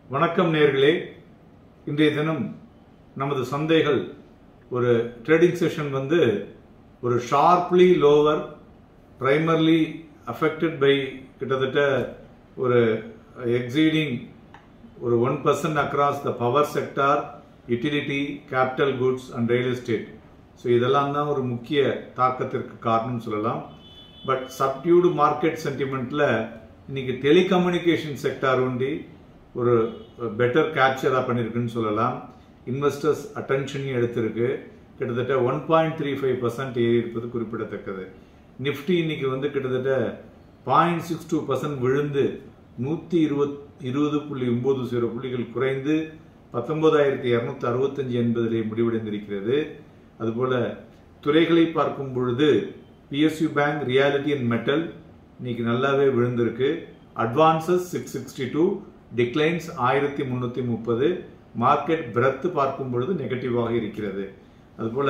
வணக்கம் நேர்களே இன்றைய தினம் நமது சந்தைகள் ஒரு ட்ரேடிங் செஷன் வந்து ஒரு sharply lower primarily affected by கிட்டத்தட்ட ஒரு எக்ஸீடிங் ஒரு one percent across the power sector utility capital goods and real estate so இதெல்லாம் தான் ஒரு முக்கிய தாக்கத்திற்கு காரணம் சொல்லலாம் பட் சப்டியூடு மார்க்கெட் சென்டிமெண்ட்ல இன்னைக்கு டெலிகம்யூனிகேஷன் செக்டார் ஒண்டி ஒரு பெட்டர் கேப்சராக பண்ணியிருக்குன்னு சொல்லலாம் இன்வெஸ்டர்ஸ் அட்டென்ஷனையும் எடுத்திருக்கு கிட்டத்தட்ட one point three five percent ஏறி இருப்பது குறிப்பிடத்தக்கது நிஃப்டி இன்னைக்கு வந்து கிட்டத்தட்ட பாயிண்ட் சிக்ஸ் டூ பர்சன்ட் விழுந்து நூற்றி இருபத் இருபது புள்ளி ஒன்பது ஜீரோ புள்ளிகள் குறைந்து பத்தொன்பதாயிரத்தி இரநூத்தி அறுபத்தஞ்சு என்பதிலே முடிவடைந்திருக்கிறது அதுபோல துறைகளை பார்க்கும் பொழுது PSU bank realty and metal இன்னைக்கு நல்லாவே விழுந்திருக்கு advances six sixty two declines ஆயிரத்தி முந்நூற்றி முப்பது மார்க்கெட் பிரெத் பார்க்கும் பொழுது நெகட்டிவாக இருக்கிறது அதுபோல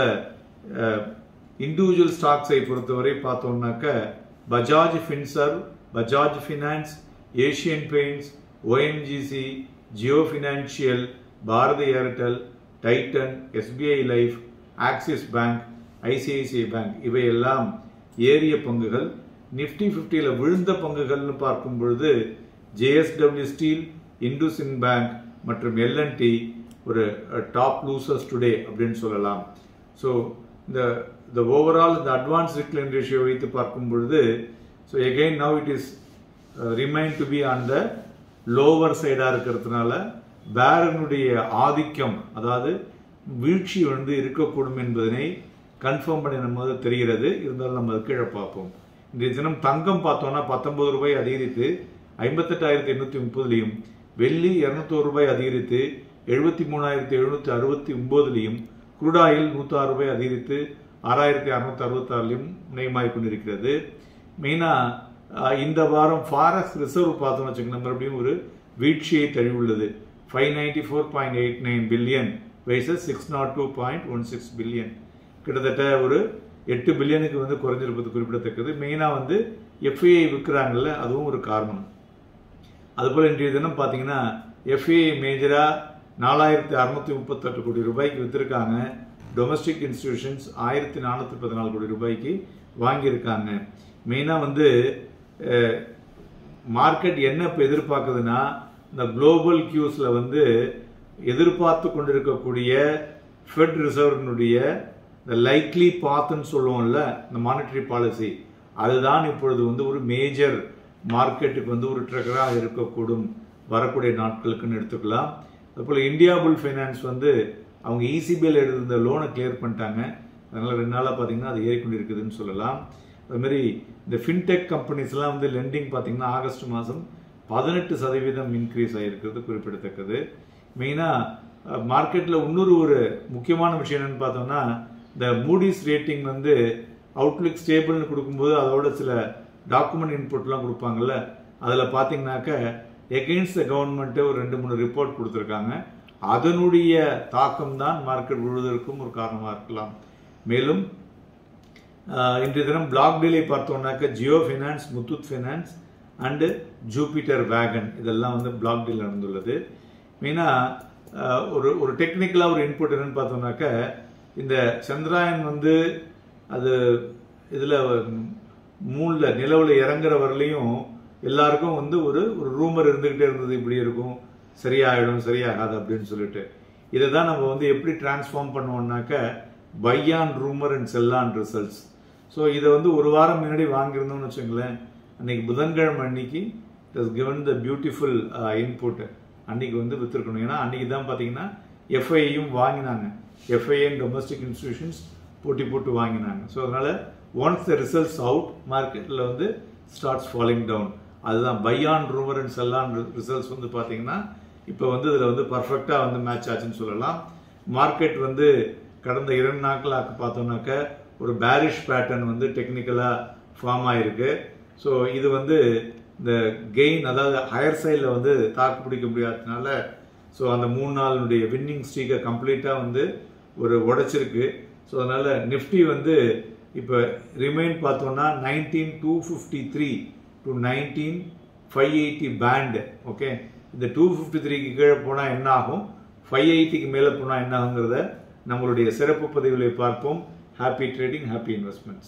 இண்டிவிஜுவல் ஸ்டாக்ஸை பொறுத்தவரை பார்த்தோம்னாக்க Bajaj Finserv Bajaj finance Asian paints ONGC Jio financial Bharti Airtel Titan SBI life Axis bank ICICI bank இவையெல்லாம் ஏறிய பங்குகள் நிஃப்டி ஃபிஃப்டியில் விழுந்த பங்குகள்னு பார்க்கும் பொழுது ஜேஎஸ்டபிள்யூ ஸ்டீல் இந்துசின் பேங்க் மற்றும் எல்என்டி ஒரு டாப் லூசர்ஸ் டுடே அப்படின்னு சொல்லலாம் ஸோ இந்த இந்த ஓவரால் இந்த அட்வான்ஸ் டிக்ளைன் ரேஷியோ வைத்து பார்க்கும் பொழுது so again now it is remain to be on the lower சைடாக இருக்கிறதுனால பேரனுடைய ஆதிக்கம் அதாவது வீழ்ச்சி வந்து இருக்கக்கூடும் என்பதனை கன்ஃபார்ம் பண்ணி நம்ம தெரிகிறது இருந்தாலும் நம்ம கீழே பார்ப்போம் இன்றைய தினம் தங்கம் பார்த்தோம்னா பத்தொன்பது ரூபாய் அதிகரித்து ஐம்பத்தெட்டாயிரத்தி எண்ணூற்றி முப்பதுலையும் வெள்ளி இரநூத்தோரு ரூபாய் அதிகரித்து எழுபத்தி மூணாயிரத்தி எழுநூற்றி அறுபத்தி ஒன்பதுலையும் குருடாயில் நூற்றாறு ரூபாய் அதிகரித்து ஆறாயிரத்தி அறுநூத்தி அறுபத்தாறுலையும் நியமாகி கொண்டிருக்கிறது மெயினாக இந்த வாரம் ஃபாரஸ்ட் ரிசர்வ் பார்த்தோம்னு வச்சுக்கோங்க மறுபடியும் ஒரு வீழ்ச்சியை தழுவுள்ளது five ninety four point eight nine billion versus six naught two point one six billion கிட்டத்தட்ட ஒரு எட்டு பில்லியனுக்கு வந்து குறைஞ்சிருப்பது குறிப்பிடத்தக்கது மெயினாக வந்து எஃப்ஐஐ விற்கிறாங்கல்ல அதுவும் ஒரு காரணம் அதுபோல் இன்றைய தினம் பார்த்தீங்கன்னா எஃப்ஐஐ மேஜராக நாலாயிரத்தி அறுநூத்தி முப்பத்தெட்டு கோடி ரூபாய்க்கு விற்றுருக்காங்க டொமஸ்டிக் இன்ஸ்டிடியூஷன்ஸ் ஆயிரத்தி நானூற்றி பதினாலு கோடி ரூபாய்க்கு வாங்கியிருக்காங்க மெயினாக வந்து மார்க்கெட் என்ன இப்போ எதிர்பார்க்குதுன்னா இந்த குளோபல் கியூஸில் வந்து எதிர்பார்த்து கொண்டிருக்கக்கூடிய ஃபெட் ரிசர்வனுடைய இந்த லைக்லி பாத்துன்னு சொல்லுவோம்ல இந்த மானிட்டரி பாலிசி அதுதான் இப்பொழுது வந்து ஒரு மேஜர் மார்க்கெட்டுக்கு வந்து ஒரு ட்ரெகராக இருக்கக்கூடும் வரக்கூடிய நாட்களுக்குன்னு எடுத்துக்கலாம் அதுபோல் இந்தியா புல் ஃபைனான்ஸ் வந்து அவங்க இசிபிஎல் எடுத்திருந்த லோனை கிளியர் பண்ணிட்டாங்க அதனால் ரெண்டு நாளாக பார்த்தீங்கன்னா அது ஏறிக்கொண்டிருக்குதுன்னு சொல்லலாம் அதுமாரி இந்த ஃபின்டெக் கம்பெனிஸ்லாம் வந்து லெண்டிங் பார்த்தீங்கன்னா ஆகஸ்ட் மாதம் பதினெட்டு சதவீதம் இன்க்ரீஸ் ஆகிருக்கிறது குறிப்பிடத்தக்கது மெயினாக மார்க்கெட்டில் இன்னொரு ஒரு முக்கியமான விஷயம் என்னன்னு பார்த்தோம்னா இந்த மூடிஸ் ரேட்டிங் வந்து அவுட்லுக் ஸ்டேபிள்னு கொடுக்கும்போது அதோட சில டாக்குமெண்ட் இன்புட்லாம் கொடுப்பாங்கல்ல அதில் பார்த்தீங்கன்னாக்க எகெயின்ஸ்ட் த கவர்மெண்ட்டு ஒரு ரெண்டு மூணு ரிப்போர்ட் கொடுத்துருக்காங்க அதனுடைய தாக்கம் தான் மார்க்கெட் விழுவதற்கும் ஒரு காரணமாக இருக்கலாம் மேலும் இன்றைய தினம் பிளாக் டீலை பார்த்தோம்னாக்க Jio finance Muthoot finance and Jupiter wagon இதெல்லாம் வந்து பிளாக் டீல் நடந்துள்ளது மெயினாக ஒரு ஒரு டெக்னிக்கலாக ஒரு இன்புட் என்னன்னு பார்த்தோம்னாக்க இந்த சந்திராயன் வந்து அது இதில் மூணில் நிலவில் இறங்குற வரலையும் எல்லாருக்கும் வந்து ஒரு ஒரு ரூமர் இருந்துக்கிட்டே இருந்தது இப்படி இருக்கும் சரியாயிடும் சரியாகாது அப்படின்னு சொல்லிட்டு இதை தான் நம்ம வந்து எப்படி டிரான்ஸ்ஃபார்ம் பண்ணுவோம்னாக்க buy on rumour and sell on results so இதை வந்து ஒரு வாரம் முன்னாடி வாங்கியிருந்தோம்னு வச்சுங்களேன் அன்னைக்கு புதன்கிழமை அன்னைக்கு it is given the beautiful input அன்னைக்கு வந்து வித்துருக்கணும் ஏன்னா அன்னைக்கு தான் பார்த்தீங்கன்னா எஃப்ஐயும் வாங்கினாங்க எஃப்ஐஎன் டொமஸ்டிக் இன்ஸ்டிடியூஷன்ஸ் போட்டி போட்டு வாங்கினாங்க ஸோ அதனால ஒன்ஸ் த ரிசல்ட்ஸ் அவுட் மார்க்கெட்டில் வந்து ஸ்டார்ட்ஸ் ஃபாலிங் டவுன் அதுதான் buy on rumour and sell on results வந்து பார்த்தீங்கன்னா இப்போ வந்து இதில் வந்து பர்ஃபெக்டாக வந்து மேட்ச் ஆச்சுன்னு சொல்லலாம் மார்க்கெட் வந்து கடந்த இரண்டு நாட்களாக பார்த்தோம்னாக்க ஒரு பேரிஷ் பேட்டர்ன் வந்து டெக்னிக்கலாக ஃபார்ம் ஆகிருக்கு ஸோ இது வந்து இந்த கெயின் அதாவது ஹையர் சைடில் வந்து தாக்கு பிடிக்க முடியாததுனால ஸோ அந்த மூணு நாளினுடைய வின்னிங் ஸ்ட்ரீக்கை கம்ப்ளீட்டாக வந்து ஒரு உடைச்சிருக்கு ஸோ அதனால் நிஃப்டி வந்து இப்போ ரிமைன் பார்த்தோம்னா nineteen two fifty three to nineteen five eighty band okay இந்த டூ ஃபிஃப்டி த்ரீக்கு கீழே போனால் என்ன ஆகும் ஃபைவ் எயிட்டிக்கு மேலே போனால் என்ன ஆகுங்கிறத நம்மளுடைய சிறப்பு பதிவுகளை பார்ப்போம் ஹாப்பி ட்ரேடிங் ஹாப்பி இன்வெஸ்ட்மெண்ட்ஸ்